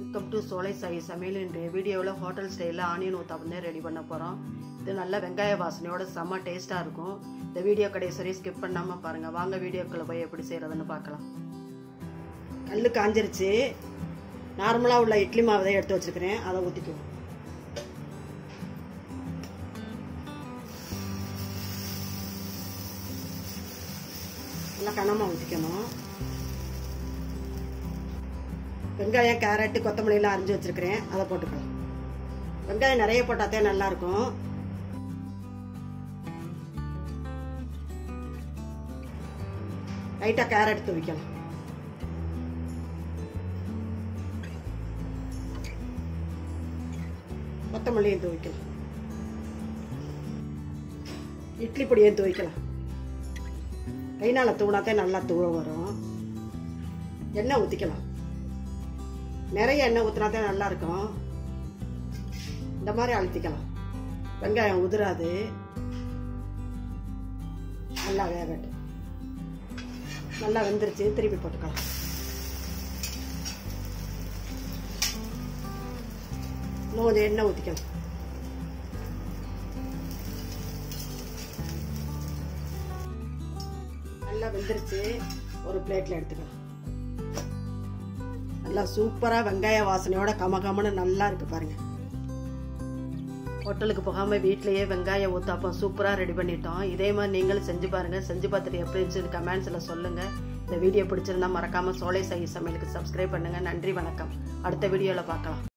welcome to சோலை சாய் சமையல் இன்றைய வீடியோவில் ஹோட்டல் ஸ்டைலில் ஆனியன் ஊத்தாப்பம் தான் ரெடி பண்ண போகிறோம் இது நல்ல வெங்காய வாசனையோட செம்ம டேஸ்ட்டாக இருக்கும் இந்த வீடியோ கடைசி ஸ்கிப் பண்ணாமல் பாருங்கள் வாங்க வீடியோக்குள்ளே போய் எப்படி செய்கிறதுன்னு பார்க்கலாம் கல் காஞ்சிருச்சு நார்மலாக உள்ள இட்லி மாவு தான் எடுத்து வச்சுருக்கிறேன் அதை ஊற்றிக்குவோம் நல்லா கனமாக ஊற்றிக்கணும் வெங்காயம் கேரட்டு கொத்தமல்லிலாம் அரிஞ்சு வச்சிருக்கிறேன் அதை போட்டுக்கலாம் வெங்காயம் நிறைய போட்டாத்தே நல்லா இருக்கும் லைட்டாக கேரட் துவிக்கலாம் கொத்தமல்லியும் துவைக்கலாம் இட்லி பொடியும் துவைக்கலாம் கைனால் தூணாத்தே நல்லா தூள வரும் எண்ணெய் ஊற்றிக்கலாம் நிறைய எண்ணெய் ஊற்றினாதான் நல்லா இருக்கும் இந்த மாதிரி அழுத்திக்கலாம் வெங்காயம் உதிராது நல்லா வேகட்டும் நல்லா வெந்துருச்சு திருப்பி போட்டுக்கலாம் இன்னும் கொஞ்சம் எண்ணெய் ஊற்றிக்கலாம் நல்லா வெந்துருச்சு ஒரு பிளேட்டில் எடுத்துக்கலாம் நல்லா சூப்பராக வெங்காய வாசனையோட கம கமன்னு நல்லா இருக்கு பாருங்க ஹோட்டலுக்கு போகாமல் வீட்லேயே வெங்காய ஊத்தாப்பம் சூப்பராக ரெடி பண்ணிட்டோம் இதே மாதிரி நீங்களும் செஞ்சு பாருங்கள் செஞ்சு பார்த்துட்டு எப்படி இருந்துச்சு கமெண்ட்ஸில் சொல்லுங்கள் இந்த வீடியோ பிடிச்சிருந்தா மறக்காமல் சோலை சாயி சமையலுக்கு சப்ஸ்கிரைப் பண்ணுங்கள் நன்றி வணக்கம் அடுத்த வீடியோவில் பார்க்கலாம்